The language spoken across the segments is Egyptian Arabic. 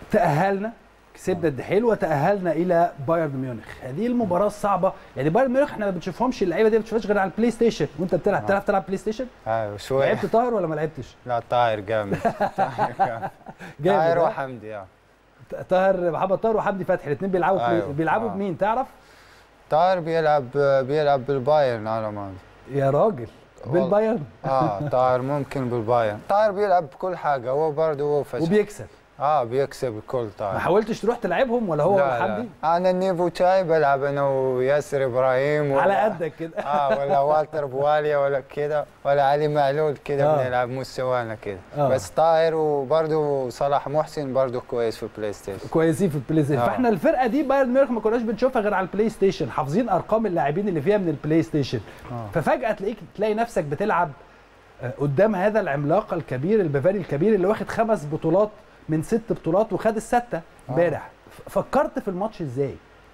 تاهلنا كسبنا الدحيل وتاهلنا الى بايرن ميونخ هذه المباراه الصعبه يعني بايرن ميونخ احنا ما بنشوفهمش اللعيبه دي ما بتشوفهاش غير على البلاي ستيشن وانت بتلعب بتلعب تلعب بلاي ستيشن ايوه شوي لعبت طاهر ولا ما لعبتش لا طاهر جامد طاهر جامد جامد طاهر ها؟ وحمدي اه طاهر محمد طاهر وحمدي فتحي الاثنين بيلعبوا أيوة. بيلعبوا آه. بمين تعرف طاهر بيلعب بيلعب بالبايرن على ما أظن. يا راجل والله. بالبايرن اه طاهر ممكن بالبايرن طاهر بيلعب بكل حاجه هو برضه هو فشل وبيكسب اه بيكسب الكل ما طاهر حاولتش تروح تلعبهم ولا هو ولا حمدي انا النيفو تاعي بلعب انا وياسر ابراهيم على ولا- قدك كده اه ولا والتر بواليا ولا كده ولا علي معلول كده آه. بنلعب مستوانا كده آه. بس طاهر وبرضه صلاح محسن برضه كويس في البلاي ستيشن كويسين في البلاي ستيشن آه. فاحنا الفرقه دي بايرن ميونخ ما كناش بنشوفها غير على البلاي ستيشن حافظين ارقام اللاعبين اللي فيها من البلاي ستيشن آه. ففجاه تلاقيك تلاقي نفسك بتلعب آه، قدام هذا العملاق الكبير البافاري الكبير اللي واخد خمس بطولات من ست بطولات وخد السته امبارح ف- فكرت في الماتش ازاي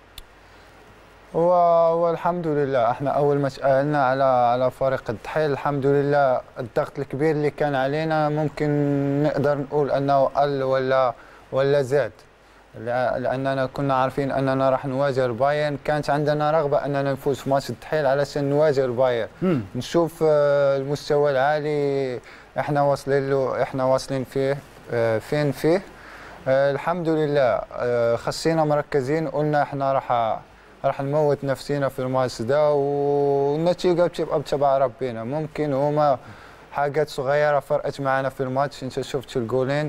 هو هو الحمد لله احنا اول ما سالنا على على فريق الدحيل الحمد لله الضغط الكبير اللي كان علينا ممكن نقدر نقول انه قل ولا ولا زاد لأ- لاننا كنا عارفين اننا راح نواجه البايرن كانت عندنا رغبه اننا نفوز في ماتش الدحيل علشان نواجه البايرن مم. نشوف آه، المستوى العالي احنا واصلين له احنا واصلين فيه آه، فين فيه آه، الحمد لله آه، خسينا مركزين قلنا احنا راح راح نموت نفسينا في الماتش ده والنتيجه بتبقى بتبع ربنا ممكن هما حاجات صغيره فرقت معنا في الماتش انت شفت الجولين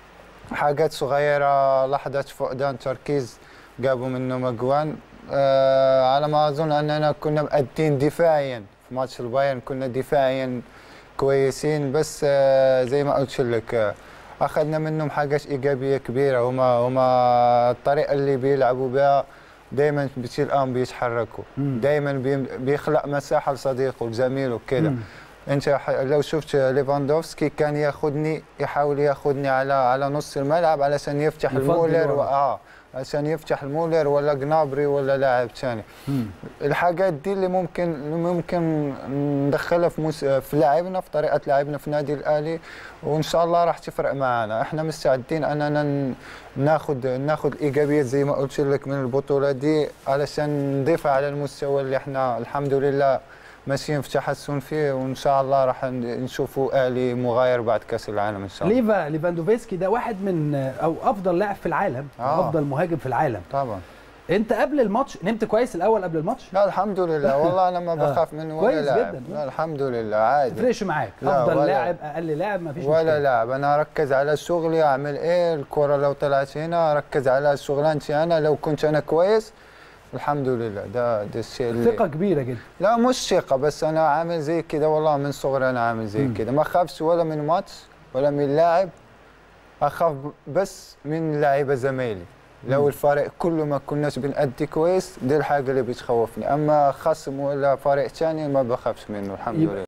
حاجات صغيره لحظه فقدان تركيز جابوا منهم اجوان آه على ما اظن اننا كنا مأدين دفاعيا في ماتش البايرن كنا دفاعيا كويسين بس آه زي ما قلت لك آه اخذنا منهم حاجات ايجابيه كبيره هما هما الطريقه اللي بيلعبوا بها دائما بتلقاهم بيتحركوا مم. دائما بيخلق مساحه لصديقه لزميله كده مم. انت ح- لو شفت ليفاندوفسكي كان ياخذني يحاول ياخذني على على نص الملعب علشان يفتح يفضي المولر و... ورا. اه عشان يفتح المولر ولا جنابري ولا لاعب ثاني مم. الحاجات دي اللي ممكن اللي ممكن ندخلها في مس... في لاعبنا في طريقه لاعبنا في النادي الاهلي وان شاء الله راح تفرق معنا احنا مستعدين اننا ن- ناخذ ناخذ الايجابيات زي ما قلت لك من البطوله دي علشان نضيفها على المستوى اللي احنا الحمد لله ماشيين في تحسن فيه وان شاء الله راح ن- نشوفوا اهلي مغاير بعد كاس العالم ان شاء الله ليفا ليفاندوفسكي ده واحد من او افضل لاعب في العالم آه. افضل مهاجم في العالم طبعا انت قبل الماتش نمت كويس الاول قبل الماتش لا الحمد لله والله انا ما آه. بخاف منه ولا كويس لاعب جداً. لا الحمد لله ما عادي تفرقش معاك لا، افضل ولا- لاعب اقل لاعب ما فيش ولا مشكله لاعب انا اركز على شغلي اعمل ايه الكره لو طلعت هنا اركز على شغلانتي انا لو كنت انا كويس الحمد لله ده ده الشيء اللي ثقه كبيره جدا لا مش ثقه بس انا عامل زي كده والله من صغري انا عامل زي مم. كده ما اخافش ولا من ماتش ولا من لاعب اخاف بس من لاعيبه زمايلي مم. لو الفريق كله ما كناش بنأدي كويس دي الحاجه اللي بتخوفني اما خصم ولا فريق ثاني ما بخافش منه الحمد يبقى لله